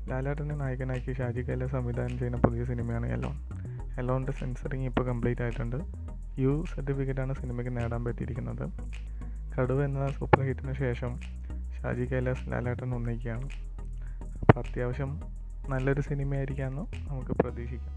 ലാലേട്ടനെ നായകനാക്കി ഷാജി കൈലാസ് സംവിധാനം ചെയ്യുന്ന പുതിയ സിനിമയാണ് എലോൺ എലോണിൻ്റെ സെൻസറിങ് ഇപ്പോൾ കംപ്ലീറ്റ് ആയിട്ടുണ്ട് യു സർട്ടിഫിക്കറ്റാണ് സിനിമയ്ക്ക് നേടാൻ പറ്റിയിരിക്കുന്നത് കടുവ എന്ന സൂപ്പർ ഹിറ്റിന് ശേഷം ഷാജി കൈലാസ് ലാലേട്ടൻ ഒന്നിക്കുകയാണ് അപ്പോൾ അത്യാവശ്യം നല്ലൊരു സിനിമയായിരിക്കാമെന്ന് നമുക്ക് പ്രതീക്ഷിക്കാം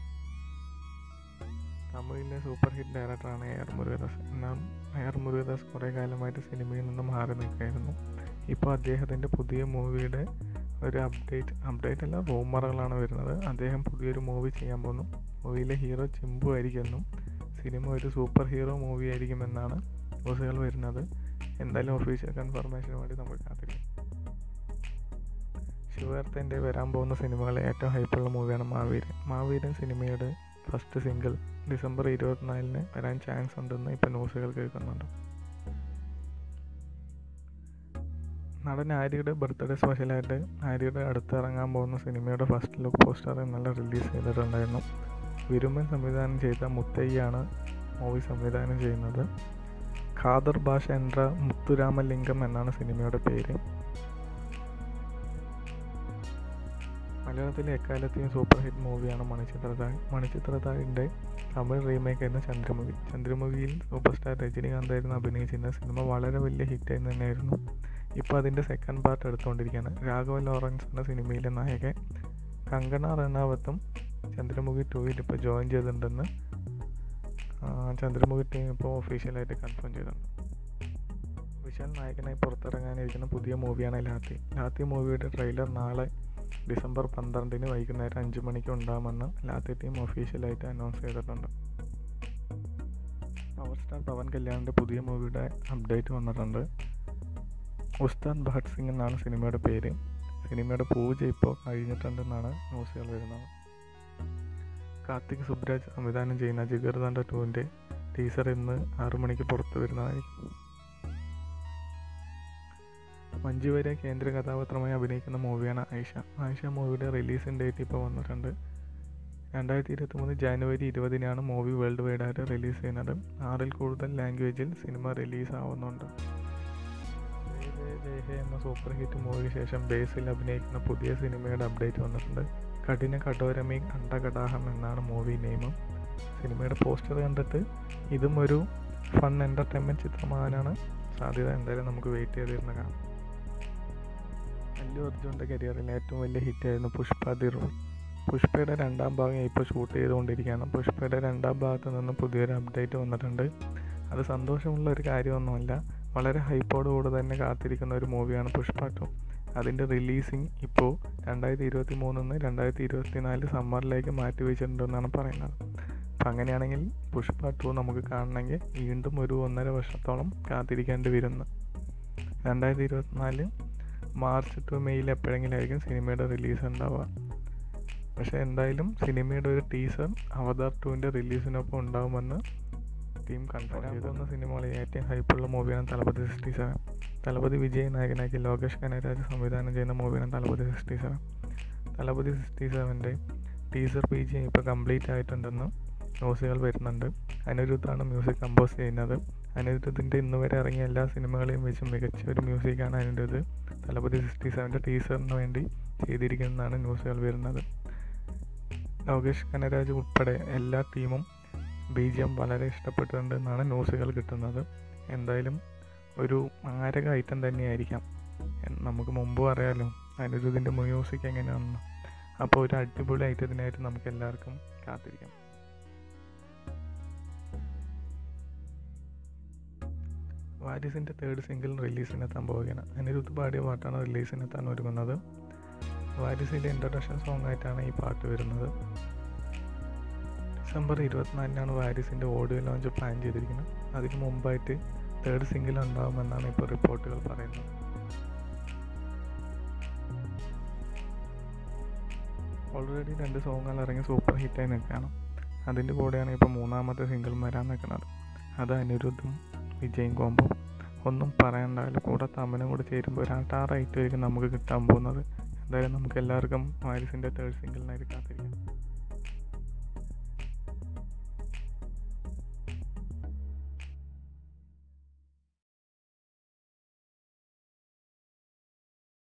തമിഴിലെ സൂപ്പർ ഹിറ്റ് ഡയറക്ടറാണ് എ ആർ മുരുകദാസ് എന്നാൽ എ ആർ മുരുകദാസ് കുറേ കാലമായിട്ട് സിനിമയിൽ നിന്ന് മാറി നിൽക്കുകയായിരുന്നു ഇപ്പോൾ അദ്ദേഹത്തിൻ്റെ പുതിയ മൂവിയുടെ ഒരു അപ്ഡേറ്റ് അപ്ഡേറ്റ് അല്ല റൂമറുകളാണ് വരുന്നത് അദ്ദേഹം പുതിയൊരു മൂവി ചെയ്യാൻ പോകുന്നു മൂവിയിലെ ഹീറോ ചിമ്പു ആയിരിക്കുമെന്നും സിനിമ ഒരു സൂപ്പർ ഹീറോ മൂവി ആയിരിക്കുമെന്നാണ് ന്യൂസുകൾ വരുന്നത് എന്തായാലും ഒഫീഷ്യൽ കൺഫർമേഷന് വേണ്ടി നമുക്ക് കാത്തിരിക്കാം ശിവകാർത്തേൻ്റെ വരാൻ പോകുന്ന സിനിമകളിലെ ഏറ്റവും ഹൈപ്പുള്ള മൂവിയാണ് മാവീരൻ മാവീരൻ സിനിമയുടെ ഫസ്റ്റ് സിംഗിൾ ഡിസംബർ ഇരുപത്തിനാലിന് വരാൻ ചാൻസ് ഉണ്ടെന്ന് ഇപ്പോൾ ന്യൂസുകൾ കേൾക്കുന്നുണ്ട് നടൻ ആര്യയുടെ ബർത്ത്ഡേ സ്പെഷ്യലായിട്ട് ആര്യയുടെ അടുത്ത് ഇറങ്ങാൻ പോകുന്ന സിനിമയുടെ ഫസ്റ്റ് ലുക്ക് പോസ്റ്റർ ഇന്നലെ റിലീസ് ചെയ്തിട്ടുണ്ടായിരുന്നു വിരുമൻ സംവിധാനം ചെയ്ത മുത്തയ്യാണ് മൂവി സംവിധാനം ചെയ്യുന്നത് ഖാദർ ഭാഷ എன்ற മുത്തുരാമലിംഗം എന്നാണ് സിനിമയുടെ പേര് മലയാളത്തിലെ എക്കാലത്തെയും സൂപ്പർ ഹിറ്റ് മൂവിയാണ് മണിച്ചിത്രതാഴ് മണിച്ചിത്രതാഴിൻ്റെ തമിഴ് റീമേക്ക് ആയിരുന്ന ചന്ദ്രമുഖി ചന്ദ്രമുഖിയിൽ സൂപ്പർ സ്റ്റാർ രജനികാന്തായിരുന്നു അഭിനയിച്ചിരുന്ന സിനിമ വളരെ വലിയ ഹിറ്റായി തന്നെയായിരുന്നു ഇപ്പോൾ അതിൻ്റെ സെക്കൻഡ് പാർട്ട് എടുത്തുകൊണ്ടിരിക്കുകയാണ് രാഘവ ലോറൻസ് എന്ന സിനിമയിലെ നായകൻ കങ്കണ റണാവത്തും ചന്ദ്രമുഖി ടൂവിൽ ഇപ്പോൾ ജോയിൻ ചെയ്തിട്ടുണ്ടെന്ന് ചന്ദ്രമുഖി ടീം ഇപ്പോൾ ഒഫീഷ്യലായിട്ട് കൺഫേം ചെയ്തിട്ടുണ്ട് വിശാൽ നായകനായി പുറത്തിറങ്ങാനിരിക്കുന്ന പുതിയ മൂവിയാണ് ലാത്തി ലാത്തി മൂവിയുടെ ട്രെയിലർ നാളെ ഡിസംബർ പന്ത്രണ്ടിന് വൈകുന്നേരം അഞ്ച് മണിക്ക് ഉണ്ടാകുമെന്ന് ലാത്തി ടീം ഒഫീഷ്യലായിട്ട് അനൗൺസ് ചെയ്തിട്ടുണ്ട് പവർ സ്റ്റാർ പവൻ കല്യാണിൻ്റെ പുതിയ മൂവിയുടെ അപ്ഡേറ്റ് വന്നിട്ടുണ്ട് ഉസ്താദ് ഭഗത് സിംഗ് എന്നാണ് സിനിമയുടെ പേര് സിനിമയുടെ പൂജ ഇപ്പോൾ കഴിഞ്ഞിട്ടുണ്ടെന്നാണ് ന്യൂസുകൾ വരുന്നത് കാർത്തിക് സുബ്രാജ് സംവിധാനം ചെയ്യുന്ന ജിഗർദണ്ഡ ടൂവിൻ്റെ ടീസർ ഇന്ന് ആറു മണിക്ക് പുറത്തു വരുന്നതായിരിക്കും മഞ്ജു വാര്യർ കേന്ദ്ര കഥാപാത്രമായി അഭിനയിക്കുന്ന മൂവിയാണ് ആയിഷ ആയിഷ മൂവിയുടെ റിലീസിംഗ് ഡേറ്റ് ഇപ്പോൾ വന്നിട്ടുണ്ട് രണ്ടായിരത്തി ഇരുപത്തി മൂന്ന് ജാനുവരി ഇരുപതിനാണ് മൂവി വേൾഡ് വൈഡായിട്ട് റിലീസ് ചെയ്യുന്നത് ആറിൽ കൂടുതൽ ലാംഗ്വേജിൽ സിനിമ റിലീസ് ആവുന്നുണ്ട് ജയ ജയ ജയ ഹേ എന്ന സൂപ്പർ ഹിറ്റ് മൂവിക്ക് ശേഷം ബേസിൽ അഭിനയിക്കുന്ന പുതിയ സിനിമയുടെ അപ്ഡേറ്റ് വന്നിട്ടുണ്ട് കഠിന കഠോരമി കണ്ടകടാഹം എന്നാണ് മൂവി നെയിം സിനിമയുടെ പോസ്റ്റർ കണ്ടിട്ട് ഇതും ഒരു ഫൺ എൻ്റർടൈൻമെൻറ്റ് ചിത്രമാകാനാണ് സാധ്യത എന്തായാലും നമുക്ക് വെയിറ്റ് ചെയ്തിരുന്ന കാണാം അല്ലു അർജുൻ്റെ കരിയറിൽ ഏറ്റവും വലിയ ഹിറ്റായിരുന്നു പുഷ്പ ദി റോൾ പുഷ്പയുടെ രണ്ടാം ഭാഗം ഇപ്പോൾ ഷൂട്ട് ചെയ്തുകൊണ്ടിരിക്കുകയാണ് പുഷ്പയുടെ രണ്ടാം ഭാഗത്ത് നിന്ന് പുതിയൊരു അപ്ഡേറ്റ് വന്നിട്ടുണ്ട് അത് സന്തോഷമുള്ള ഒരു കാര്യമൊന്നുമല്ല വളരെ ഹൈപ്പോടുകൂടി തന്നെ കാത്തിരിക്കുന്ന ഒരു മൂവിയാണ് പുഷ്പ ടു അതിൻ്റെ റിലീസിങ് ഇപ്പോൾ രണ്ടായിരത്തി ഇരുപത്തി മൂന്നിന്ന് രണ്ടായിരത്തി ഇരുപത്തി നാല് സമ്മറിലേക്ക് മാറ്റി വെച്ചിട്ടുണ്ടെന്നാണ് പറയുന്നത് അപ്പം അങ്ങനെയാണെങ്കിൽ പുഷ്പ ടു നമുക്ക് കാണണമെങ്കിൽ വീണ്ടും ഒരു ഒന്നര വർഷത്തോളം കാത്തിരിക്കേണ്ടി വരുന്നു രണ്ടായിരത്തി ഇരുപത്തിനാല് മാർച്ച് ടു മെയ്യിൽ എപ്പോഴെങ്കിലും ആയിരിക്കും സിനിമയുടെ റിലീസ് ഉണ്ടാവുക പക്ഷേ എന്തായാലും സിനിമയുടെ ഒരു ടീസർ അവതാർ ടുവിൻ്റെ റിലീസിനൊപ്പം ഉണ്ടാകുമെന്ന് ടീം കൺഫേം ചെയ്തുന്ന സിനിമകളിൽ ഏറ്റവും ഹൈപ്പുള്ള മൂവിയാണ് തലപതി സിക്സ്റ്റി സെവൻ തലപതി വിജയ് നായകനാക്കി ലോകേഷ് കനരാജ് സംവിധാനം ചെയ്യുന്ന മൂവിയാണ് Thalapathy sixty seven Thalapathy sixty സെവൻ്റെ ടീസർ പി ജി ഇപ്പോൾ കംപ്ലീറ്റ് ആയിട്ടുണ്ടെന്ന് ന്യൂസുകൾ വരുന്നുണ്ട് അനിരുദ്ധാണ് മ്യൂസിക് കമ്പോസ് ചെയ്യുന്നത് അനിരുദ്ധിൻ്റെ ഇന്ന് വരെ ഇറങ്ങിയ എല്ലാ സിനിമകളെയും വെച്ച് മികച്ച ഒരു മ്യൂസിക്കാണ് അനിരുദ്ധ് തലപതി സിക്സ്റ്റി സെവൻ്റെ ടീസറിന് വേണ്ടി ചെയ്തിരിക്കുന്നതാണ് ന്യൂസുകൾ വരുന്നത് ലോകേഷ് കനരാജ് ഉൾപ്പെടെ എല്ലാ ടീമും ബി ജി എം വളരെ ഇഷ്ടപ്പെട്ടിട്ടുണ്ട് എന്നാണ് ന്യൂസുകൾ കിട്ടുന്നത് എന്തായാലും ഒരു മാരക ഐറ്റം തന്നെയായിരിക്കാം നമുക്ക് മുമ്പും അറിയാലോ അനിരുദ്ധിൻ്റെ മ്യൂസിക് എങ്ങനെയാണെന്ന് അപ്പോൾ ഒരു അടിപൊളി ഐറ്റത്തിനായിട്ട് നമുക്ക് എല്ലാവർക്കും കാത്തിരിക്കാം വാരിസിൻ്റെ തേർഡ് സിംഗിൾ റിലീസിനെത്താൻ പോവുകയാണ് അനിരുദ്ധ് പാടിയ പാട്ടാണ് റിലീസിനെത്താൻ ഒരുങ്ങുന്നത് വാരിസിൻ്റെ ഇൻട്രഡക്ഷൻ സോങ് ആയിട്ടാണ് ഈ പാട്ട് വരുന്നത് ഡിസംബർ ഇരുപത്തിനാലിനാണ് വാരിസിൻ്റെ ഓഡിയോ ലോഞ്ച് പ്ലാൻ ചെയ്തിരിക്കുന്നത് അതിന് മുമ്പായിട്ട് തേർഡ് സിംഗിൾ ഉണ്ടാകുമെന്നാണ് ഇപ്പോൾ റിപ്പോർട്ടുകൾ പറയുന്നത് ഓൾറെഡി രണ്ട് സോങ്ങുകൾ ഇറങ്ങി സൂപ്പർ ഹിറ്റായി നിൽക്കുകയാണ് അതിൻ്റെ കൂടെയാണ് ഇപ്പോൾ മൂന്നാമത്തെ സിംഗിൾ വരാൻ നിൽക്കുന്നത് അത് അനിരുദ്ധും വിജയും കോമ്പോ ഒന്നും പറയണ്ടാവില്ല കൂടെ തമിഴും കൂടെ ചേരുമ്പോൾ ഒരു അട്ടാറായിട്ടായിരിക്കും നമുക്ക് കിട്ടാൻ പോകുന്നത് എന്തായാലും നമുക്ക് എല്ലാവർക്കും വാരിസിൻ്റെ തേർഡ് സിംഗിളിനായിട്ട് കാത്തിരിക്കാം